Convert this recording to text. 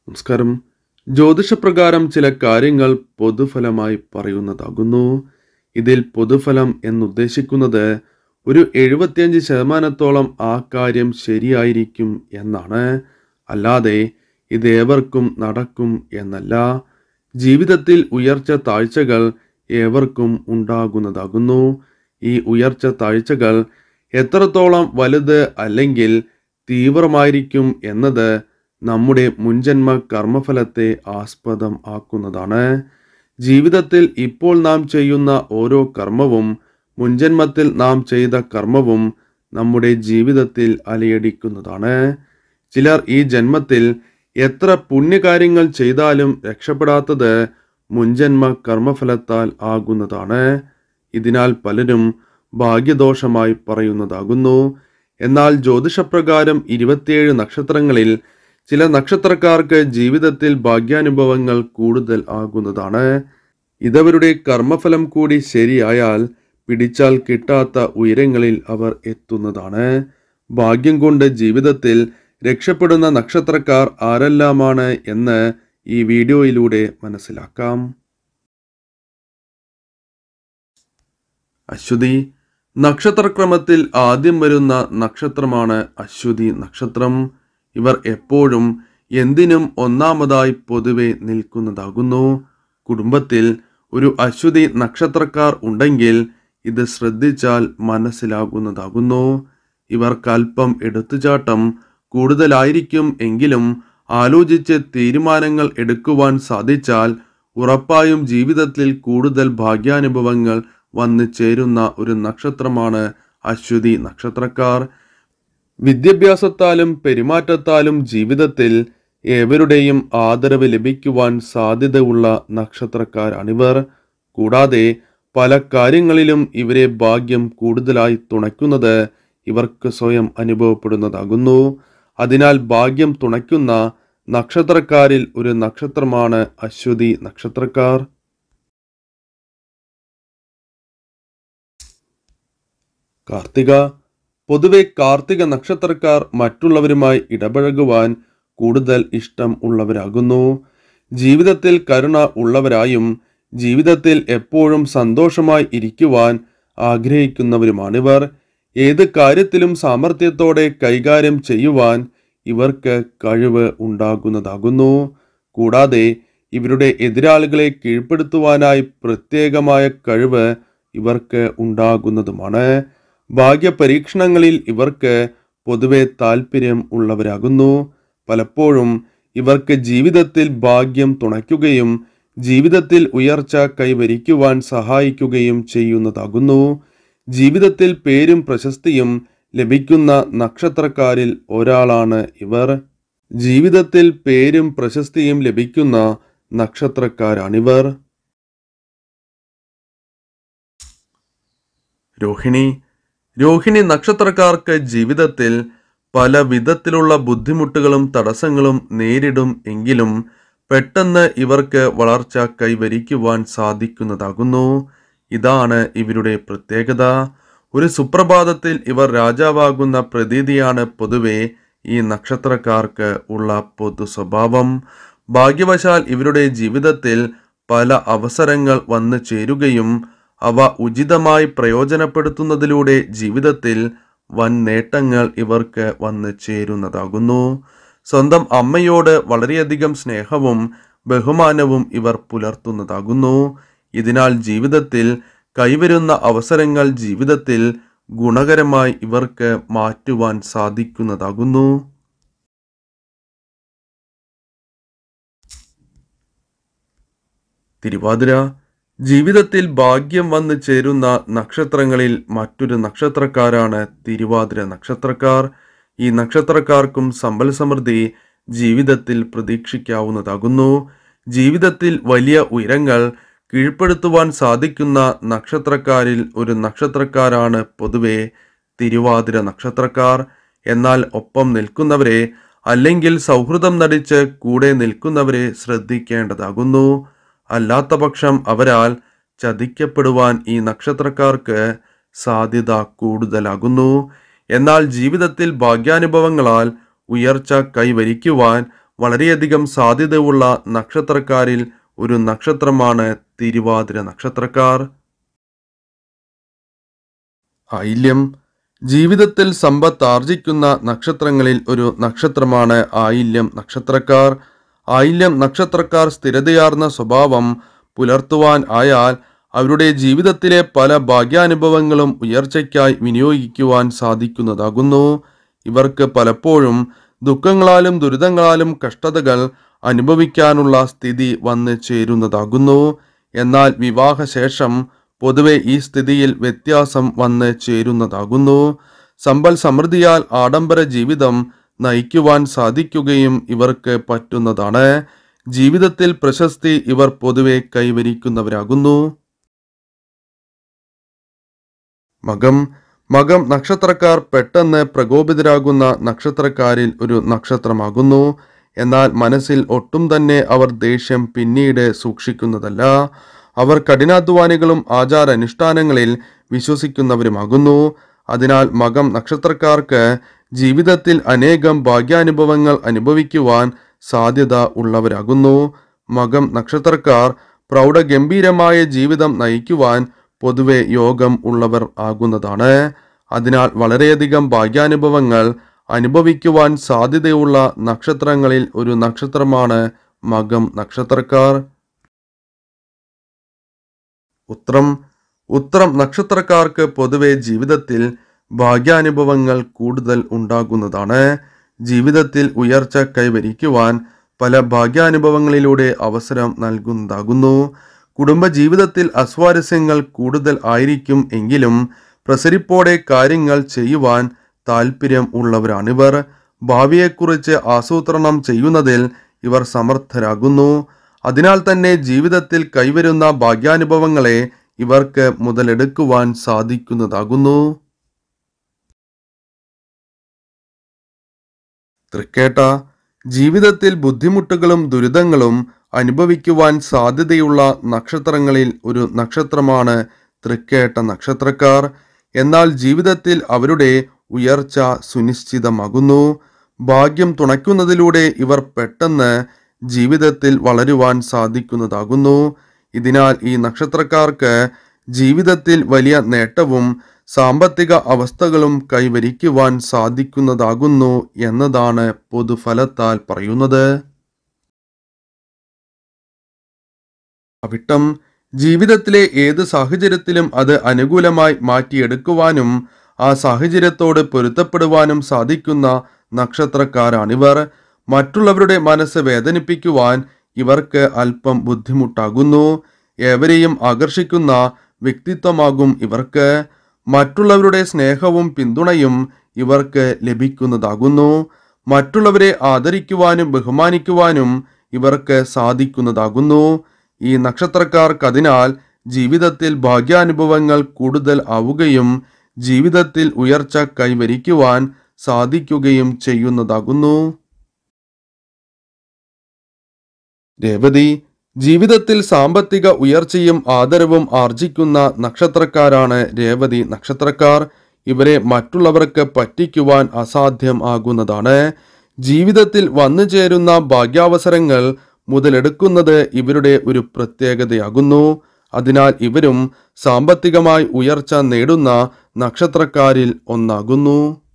നമസ്കാരം ജ്യോതിഷപ്രകാരം ചില കാര്യങ്ങൾ പൊതുഫലമായി പറയുന്നതാകുന്നു ഇതിൽ പൊതുഫലം എന്നുദ്ദേശിക്കുന്നത് ഒരു എഴുപത്തിയഞ്ച് ശതമാനത്തോളം ആ കാര്യം ശരിയായിരിക്കും എന്നാണ് അല്ലാതെ ഇതേവർക്കും നടക്കും എന്നല്ല ജീവിതത്തിൽ ഉയർച്ച താഴ്ചകൾ ഏവർക്കും ഉണ്ടാകുന്നതാകുന്നു ഈ ഉയർച്ച താഴ്ചകൾ എത്രത്തോളം വലുത് അല്ലെങ്കിൽ തീവ്രമായിരിക്കും എന്നത് നമ്മുടെ മുൻജന്മ കർമ്മഫലത്തെ ആസ്പദം ആക്കുന്നതാണ് ജീവിതത്തിൽ ഇപ്പോൾ നാം ചെയ്യുന്ന ഓരോ കർമ്മവും മുൻജന്മത്തിൽ നാം ചെയ്ത കർമ്മവും നമ്മുടെ ജീവിതത്തിൽ അലയടിക്കുന്നതാണ് ചിലർ ഈ ജന്മത്തിൽ എത്ര പുണ്യകാര്യങ്ങൾ ചെയ്താലും രക്ഷപ്പെടാത്തത് മുൻജന്മ കർമ്മഫലത്താൽ ആകുന്നതാണ് ഇതിനാൽ പലരും ഭാഗ്യദോഷമായി പറയുന്നതാകുന്നു എന്നാൽ ജ്യോതിഷപ്രകാരം ഇരുപത്തിയേഴ് നക്ഷത്രങ്ങളിൽ ചില നക്ഷത്രക്കാർക്ക് ജീവിതത്തിൽ ഭാഗ്യാനുഭവങ്ങൾ കൂടുതൽ ആകുന്നതാണ് ഇതവരുടെ കർമ്മഫലം കൂടി ശരിയായാൽ പിടിച്ചാൽ കിട്ടാത്ത ഉയരങ്ങളിൽ അവർ എത്തുന്നതാണ് ഭാഗ്യം കൊണ്ട് ജീവിതത്തിൽ രക്ഷപ്പെടുന്ന നക്ഷത്രക്കാർ ആരെല്ലാമാണ് എന്ന് ഈ വീഡിയോയിലൂടെ മനസ്സിലാക്കാം അശ്വതി നക്ഷത്രക്രമത്തിൽ ആദ്യം വരുന്ന നക്ഷത്രമാണ് അശ്വതി നക്ഷത്രം ഇവർ എപ്പോഴും എന്തിനും ഒന്നാമതായി പൊതുവെ നിൽക്കുന്നതാകുന്നു കുടുംബത്തിൽ ഒരു അശ്വതി നക്ഷത്രക്കാർ ഉണ്ടെങ്കിൽ ഇത് ശ്രദ്ധിച്ചാൽ മനസ്സിലാകുന്നതാകുന്നു ഇവർക്ക് അല്പം എടുത്തുചാട്ടം കൂടുതലായിരിക്കും എങ്കിലും ആലോചിച്ച് തീരുമാനങ്ങൾ എടുക്കുവാൻ സാധിച്ചാൽ ഉറപ്പായും ജീവിതത്തിൽ കൂടുതൽ ഭാഗ്യാനുഭവങ്ങൾ വന്നു ചേരുന്ന ഒരു നക്ഷത്രമാണ് അശ്വതി നക്ഷത്രക്കാർ വിദ്യാഭ്യാസത്താലും പെരുമാറ്റത്താലും ജീവിതത്തിൽ ഏവരുടെയും ആദരവ് ലഭിക്കുവാൻ സാധ്യതയുള്ള നക്ഷത്രക്കാരാണിവർ കൂടാതെ പല കാര്യങ്ങളിലും ഇവരെ ഭാഗ്യം കൂടുതലായി തുണയ്ക്കുന്നത് ഇവർക്ക് സ്വയം അനുഭവപ്പെടുന്നതാകുന്നു അതിനാൽ ഭാഗ്യം തുണയ്ക്കുന്ന നക്ഷത്രക്കാരിൽ ഒരു നക്ഷത്രമാണ് അശ്വതി നക്ഷത്രക്കാർ കാർത്തിക പൊതുവെ കാർത്തിക നക്ഷത്രക്കാർ മറ്റുള്ളവരുമായി ഇടപഴകുവാൻ കൂടുതൽ ഇഷ്ടം ഉള്ളവരാകുന്നു ജീവിതത്തിൽ കരുണ ഉള്ളവരായും ജീവിതത്തിൽ എപ്പോഴും സന്തോഷമായി ഇരിക്കുവാൻ ആഗ്രഹിക്കുന്നവരുമാണിവർ ഏത് കാര്യത്തിലും സാമർഥ്യത്തോടെ കൈകാര്യം ചെയ്യുവാൻ ഇവർക്ക് കഴിവ് ഉണ്ടാകുന്നതാകുന്നു കൂടാതെ ഇവരുടെ എതിരാളികളെ കീഴ്പ്പെടുത്തുവാനായി പ്രത്യേകമായ കഴിവ് ഇവർക്ക് ഉണ്ടാകുന്നതുമാണ് ഭാഗ്യപരീക്ഷണങ്ങളിൽ ഇവർക്ക് പൊതുവെ താല്പര്യം ഉള്ളവരാകുന്നു പലപ്പോഴും ഇവർക്ക് ജീവിതത്തിൽ ഭാഗ്യം തുണയ്ക്കുകയും ജീവിതത്തിൽ ഉയർച്ച കൈവരിക്കുവാൻ സഹായിക്കുകയും ചെയ്യുന്നതാകുന്നു ജീവിതത്തിൽ പേരും പ്രശസ്തിയും ലഭിക്കുന്ന നക്ഷത്രക്കാരിൽ ഒരാളാണ് ഇവർ ജീവിതത്തിൽ പേരും പ്രശസ്തിയും ലഭിക്കുന്ന നക്ഷത്രക്കാരാണിവർ രോഹിണി രോഹിണി നക്ഷത്രക്കാർക്ക് ജീവിതത്തിൽ പല വിധത്തിലുള്ള ബുദ്ധിമുട്ടുകളും തടസ്സങ്ങളും നേരിടും എങ്കിലും പെട്ടെന്ന് ഇവർക്ക് വളർച്ച കൈവരിക്കുവാൻ സാധിക്കുന്നതാകുന്നു ഇതാണ് ഇവരുടെ പ്രത്യേകത ഒരു സുപ്രഭാതത്തിൽ ഇവർ രാജാവാകുന്ന പ്രതീതിയാണ് പൊതുവെ ഈ നക്ഷത്രക്കാർക്ക് ഉള്ള പൊതു സ്വഭാവം ഭാഗ്യവശാൽ ഇവരുടെ ജീവിതത്തിൽ പല അവസരങ്ങൾ വന്നു ചേരുകയും അവ ഉചിതമായി പ്രയോജനപ്പെടുത്തുന്നതിലൂടെ ജീവിതത്തിൽ വൻ നേട്ടങ്ങൾ ഇവർക്ക് വന്നു ചേരുന്നതാകുന്നു സ്വന്തം അമ്മയോട് വളരെയധികം സ്നേഹവും ബഹുമാനവും ഇവർ പുലർത്തുന്നതാകുന്നു ഇതിനാൽ ജീവിതത്തിൽ കൈവരുന്ന അവസരങ്ങൾ ജീവിതത്തിൽ ഗുണകരമായി ഇവർക്ക് മാറ്റുവാൻ സാധിക്കുന്നതാകുന്നു തിരുവാതിര ജീവിതത്തിൽ ഭാഗ്യം വന്നു ചേരുന്ന നക്ഷത്രങ്ങളിൽ മറ്റൊരു നക്ഷത്രക്കാരാണ് തിരുവാതിര നക്ഷത്രക്കാർ ഈ നക്ഷത്രക്കാർക്കും സമ്പൽ സമൃദ്ധി ജീവിതത്തിൽ പ്രതീക്ഷിക്കാവുന്നതാകുന്നു ജീവിതത്തിൽ വലിയ ഉയരങ്ങൾ കീഴ്പ്പെടുത്തുവാൻ സാധിക്കുന്ന നക്ഷത്രക്കാരിൽ ഒരു നക്ഷത്രക്കാരാണ് പൊതുവെ തിരുവാതിര നക്ഷത്രക്കാർ എന്നാൽ ഒപ്പം നിൽക്കുന്നവരെ അല്ലെങ്കിൽ സൗഹൃദം നടിച്ച് കൂടെ നിൽക്കുന്നവരെ ശ്രദ്ധിക്കേണ്ടതാകുന്നു അല്ലാത്ത പക്ഷം അവരാൽ ചതിക്കപ്പെടുവാൻ ഈ നക്ഷത്രക്കാർക്ക് സാധ്യത കൂടുതലാകുന്നു എന്നാൽ ജീവിതത്തിൽ ഭാഗ്യാനുഭവങ്ങളാൽ ഉയർച്ച കൈവരിക്കുവാൻ വളരെയധികം സാധ്യതയുള്ള നക്ഷത്രക്കാരിൽ ഒരു നക്ഷത്രമാണ് തിരുവാതിര നക്ഷത്രക്കാർ ആയില്യം ജീവിതത്തിൽ സമ്പത്ത് ആർജിക്കുന്ന നക്ഷത്രങ്ങളിൽ ഒരു നക്ഷത്രമാണ് ആയില്യം നക്ഷത്രക്കാർ ആയില്യം നക്ഷത്രക്കാർ സ്ഥിരതയാർന്ന സ്വഭാവം പുലർത്തുവാൻ ആയാൽ അവരുടെ ജീവിതത്തിലെ പല ഭാഗ്യാനുഭവങ്ങളും ഉയർച്ചയ്ക്കായി വിനിയോഗിക്കുവാൻ സാധിക്കുന്നതാകുന്നു ഇവർക്ക് പലപ്പോഴും ദുഃഖങ്ങളാലും ദുരിതങ്ങളാലും കഷ്ടതകൾ അനുഭവിക്കാനുള്ള സ്ഥിതി വന്നു ചേരുന്നതാകുന്നു എന്നാൽ വിവാഹശേഷം പൊതുവെ ഈ സ്ഥിതിയിൽ വ്യത്യാസം വന്ന് ചേരുന്നതാകുന്നു സമ്പൽ സമൃദ്ധിയാൽ ആഡംബര ജീവിതം നയിക്കുവാൻ സാധിക്കുകയും ഇവർക്ക് പറ്റുന്നതാണ് ജീവിതത്തിൽ പ്രശസ്തി ഇവർ പൊതുവെ കൈവരിക്കുന്നവരാകുന്നു മകം മകം നക്ഷത്രക്കാർ പെട്ടെന്ന് പ്രകോപിതരാകുന്ന നക്ഷത്രക്കാരിൽ ഒരു നക്ഷത്രമാകുന്നു എന്നാൽ മനസ്സിൽ ഒട്ടും തന്നെ അവർ ദേഷ്യം പിന്നീട് സൂക്ഷിക്കുന്നതല്ല അവർ കഠിനാധ്വാനികളും ആചാരാനുഷ്ഠാനങ്ങളിൽ വിശ്വസിക്കുന്നവരുമാകുന്നു അതിനാൽ മകം നക്ഷത്രക്കാർക്ക് ജീവിതത്തിൽ അനേകം ഭാഗ്യാനുഭവങ്ങൾ അനുഭവിക്കുവാൻ സാധ്യത ഉള്ളവരാകുന്നു മകം നക്ഷത്രക്കാർ പ്രൗഢഗംഭീരമായ ജീവിതം നയിക്കുവാൻ പൊതുവെ യോഗം ഉള്ളവർ ആകുന്നതാണ് അതിനാൽ വളരെയധികം ഭാഗ്യാനുഭവങ്ങൾ അനുഭവിക്കുവാൻ സാധ്യതയുള്ള നക്ഷത്രങ്ങളിൽ ഒരു നക്ഷത്രമാണ് മകം നക്ഷത്രക്കാർ ഉത്രം ഉത്രം നക്ഷത്രക്കാർക്ക് പൊതുവെ ജീവിതത്തിൽ ഭാഗ്യാനുഭവങ്ങൾ കൂടുതൽ ഉണ്ടാകുന്നതാണ് ജീവിതത്തിൽ ഉയർച്ച കൈവരിക്കുവാൻ പല ഭാഗ്യാനുഭവങ്ങളിലൂടെ അവസരം നൽകുന്നതാകുന്നു കുടുംബ ജീവിതത്തിൽ അസ്വാരസ്യങ്ങൾ കൂടുതൽ ആയിരിക്കും എങ്കിലും പ്രസരിപ്പോടെ കാര്യങ്ങൾ ചെയ്യുവാൻ താല്പര്യം ഉള്ളവരാണിവർ ഭാവിയെക്കുറിച്ച് ആസൂത്രണം ചെയ്യുന്നതിൽ ഇവർ സമർത്ഥരാകുന്നു അതിനാൽ തന്നെ ജീവിതത്തിൽ കൈവരുന്ന ഭാഗ്യാനുഭവങ്ങളെ ഇവർക്ക് മുതലെടുക്കുവാൻ സാധിക്കുന്നതാകുന്നു തൃക്കേട്ട ജീവിതത്തിൽ ബുദ്ധിമുട്ടുകളും ദുരിതങ്ങളും അനുഭവിക്കുവാൻ സാധ്യതയുള്ള നക്ഷത്രങ്ങളിൽ ഒരു നക്ഷത്രമാണ് തൃക്കേട്ട നക്ഷത്രക്കാർ എന്നാൽ ജീവിതത്തിൽ അവരുടെ ഉയർച്ച സുനിശ്ചിതമാകുന്നു ഭാഗ്യം തുണയ്ക്കുന്നതിലൂടെ ഇവർ പെട്ടെന്ന് ജീവിതത്തിൽ വളരുവാൻ സാധിക്കുന്നതാകുന്നു ഇതിനാൽ ഈ നക്ഷത്രക്കാർക്ക് ജീവിതത്തിൽ വലിയ നേട്ടവും സാമ്പത്തിക അവസ്ഥകളും കൈവരിക്കുവാൻ സാധിക്കുന്നതാകുന്നു എന്നതാണ് പൊതുഫലത്താൽ പറയുന്നത് അവിട്ടം ജീവിതത്തിലെ ഏത് സാഹചര്യത്തിലും അത് അനുകൂലമായി മാറ്റിയെടുക്കുവാനും ആ സാഹചര്യത്തോട് പൊരുത്തപ്പെടുവാനും സാധിക്കുന്ന നക്ഷത്രക്കാരാണിവർ മറ്റുള്ളവരുടെ മനസ്സ് വേദനിപ്പിക്കുവാൻ ഇവർക്ക് അല്പം ബുദ്ധിമുട്ടാകുന്നു ഏവരെയും ആകർഷിക്കുന്ന വ്യക്തിത്വമാകും ഇവർക്ക് മറ്റുള്ളവരുടെ സ്നേഹവും പിന്തുണയും ഇവർക്ക് ലഭിക്കുന്നതാകുന്നു മറ്റുള്ളവരെ ആദരിക്കുവാനും ബഹുമാനിക്കുവാനും ഇവർക്ക് സാധിക്കുന്നതാകുന്നു ഈ നക്ഷത്രക്കാർക്കതിനാൽ ജീവിതത്തിൽ ഭാഗ്യാനുഭവങ്ങൾ കൂടുതൽ ആവുകയും ജീവിതത്തിൽ ഉയർച്ച കൈവരിക്കുവാൻ സാധിക്കുകയും ചെയ്യുന്നതാകുന്നു രേവതി ജീവിതത്തിൽ സാമ്പത്തിക ഉയർച്ചയും ആദരവും ആർജിക്കുന്ന നക്ഷത്രക്കാരാണ് രേവതി നക്ഷത്രക്കാർ ഇവരെ മറ്റുള്ളവർക്ക് പറ്റിക്കുവാൻ അസാധ്യം ആകുന്നതാണ് ജീവിതത്തിൽ വന്നു ചേരുന്ന ഭാഗ്യാവസരങ്ങൾ മുതലെടുക്കുന്നത് ഇവരുടെ ഒരു പ്രത്യേകതയാകുന്നു അതിനാൽ ഇവരും സാമ്പത്തികമായി ഉയർച്ച നേടുന്ന നക്ഷത്രക്കാരിൽ ഒന്നാകുന്നു